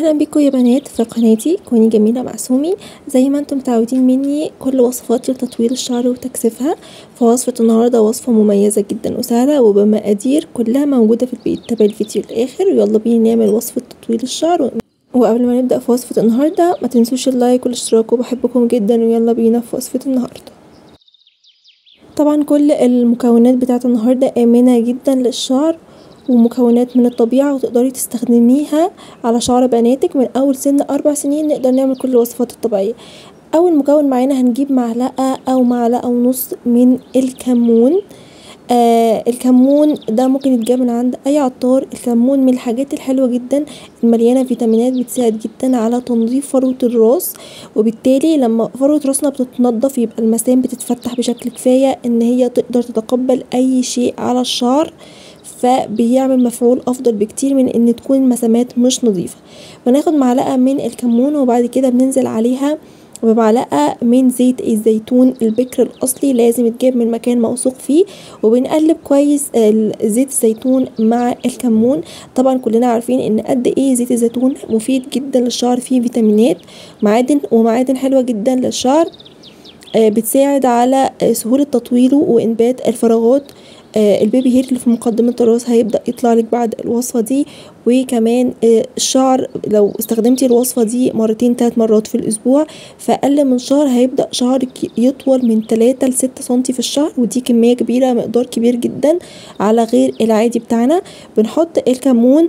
اهلا بيكم يا بنات في قناتي كوني جميله معسومي زي ما انتم متعودين مني كل وصفاتي لتطويل الشعر وتكثيفها فوصفه النهارده وصفه مميزه جدا وسهله وبمقادير كلها موجوده في البيت تابعي الفيديو للاخر ويلا بينا نعمل وصفه تطويل الشعر وقبل ما نبدا في وصفه النهارده ما تنسوش اللايك والاشتراك وبحبكم جدا ويلا بينا في وصفه النهارده طبعا كل المكونات بتاعه النهارده امنه جدا للشعر ومكونات من الطبيعة وتقدري تستخدميها على شعر بناتك من أول سن أربع سنين نقدر نعمل كل الوصفات الطبيعية أول مكون معانا هنجيب معلقة أو معلقة ونص من الكمون آه الكمون ده ممكن يتجاب من عند اي عطار الكمون من الحاجات الحلوه جدا المليانه فيتامينات بتساعد جدا على تنظيف فروه الراس وبالتالي لما فروه راسنا بتتنضف يبقى المسام بتتفتح بشكل كفايه ان هي تقدر تتقبل اي شيء على الشعر فبيعمل مفعول افضل بكتير من ان تكون المسامات مش نظيفه بناخد معلقه من الكمون وبعد كده بننزل عليها بمعلقة من زيت الزيتون البكر الأصلي لازم يتجاب من مكان موثوق فيه وبنقلب كويس زيت الزيتون مع الكمون طبعا كلنا عارفين ان قد ايه زيت الزيتون مفيد جدا للشعر فيه فيتامينات معادن ومعادن حلوة جدا للشعر بتساعد على سهولة تطويله وإنبات الفراغات آه البيبي هير اللي في مقدمة الراس هيبدأ يطلع لك بعد الوصفة دي وكمان آه الشعر لو استخدمتي الوصفة دي مرتين تلات مرات في الأسبوع فأقل من شهر هيبدأ شعرك يطول من تلاتة لستة سنتي في الشهر ودي كمية كبيرة مقدار كبير جدا على غير العادي بتاعنا بنحط الكمون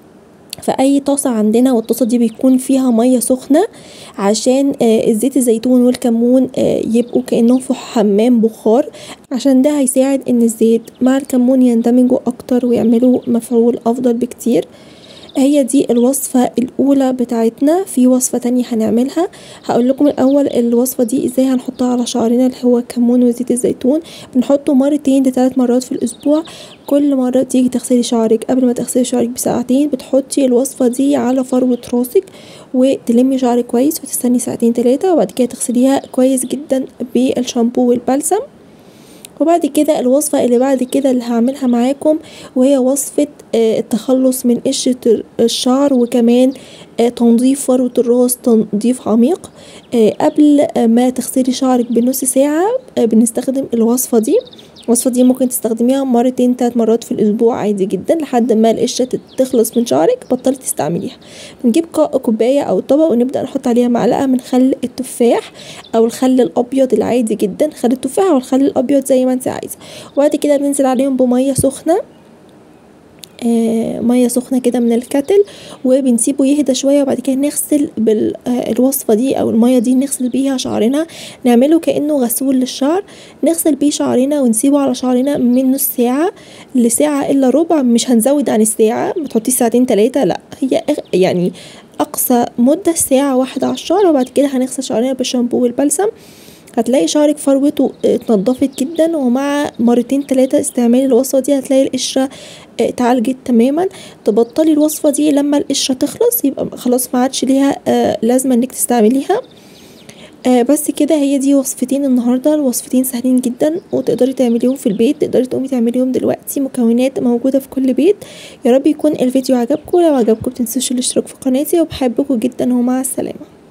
في اي طاسه عندنا والطاسه دي بيكون فيها ميه سخنه عشان آه زيت الزيتون والكمون آه يبقوا كانهم في حمام بخار عشان ده هيساعد ان الزيت مع الكمون يندمجوا اكتر ويعملوا مفعول افضل بكتير هي دي الوصفة الأولى بتاعتنا في وصفة تانية هنعملها هقول لكم الأول الوصفة دي ازاي هنحطها على شعرنا اللي هو كمون وزيت الزيتون بنحطه مرتين لثلاث مرات في الأسبوع كل مرة تيجي تغسلي شعرك قبل ما تغسلي شعرك بساعتين بتحطي الوصفة دي على فروة راسك وتلمي شعرك كويس وتستني ساعتين تلاتة وبعد كده تغسليها كويس جدا بالشامبو والبلسم وبعد كده الوصفة اللي بعد كده اللي هعملها معاكم وهي وصفة التخلص من قشرة الشعر وكمان تنظيف فروة الراس تنظيف عميق قبل ما تغسلي شعرك بنص ساعة بنستخدم الوصفة دي الوصفة دي ممكن تستخدميها مرتين تلات مرات في الأسبوع عادي جدا لحد ما القشرة تخلص من شعرك بطلت تستعمليها بنجيب كوباية أو طبق ونبدأ نحط عليها معلقة من خل التفاح أو الخل الأبيض العادي جدا خل التفاح أو الخل الأبيض زي ما انت عايزة وبعد كده بننزل عليهم بمية سخنة آه ميه سخنه كده من الكتل وبنسيبه يهدى شويه وبعد كده نغسل بالوصفه دي او الميه دي نغسل بيها شعرنا نعمله كانه غسول للشعر نغسل بيه شعرنا ونسيبه على شعرنا من نص ساعه لساعه الا ربع مش هنزود عن الساعه ما تحطيش ساعتين تلاتة لا هي يعني اقصى مده ساعه واحده على الشعر وبعد كده هنغسل شعرنا بالشامبو والبلسم هتلاقي شعرك فروته اتنضفت جدا ومع مرتين تلاتة استعمال الوصفة دي هتلاقي القشرة اتعالجت تماما تبطلي الوصفة دي لما القشرة تخلص يبقى خلاص ما عادش ليها لازمة انك تستعمليها بس كده هي دي وصفتين النهارده الوصفتين سهلين جدا وتقدري تعمليهم في البيت تقدري تقومي تعمليهم دلوقتي مكونات موجوده في كل بيت يا رب يكون الفيديو عجبكم لو عجبكم متنسوش الاشتراك في قناتي وبحبكم جدا ومع السلامه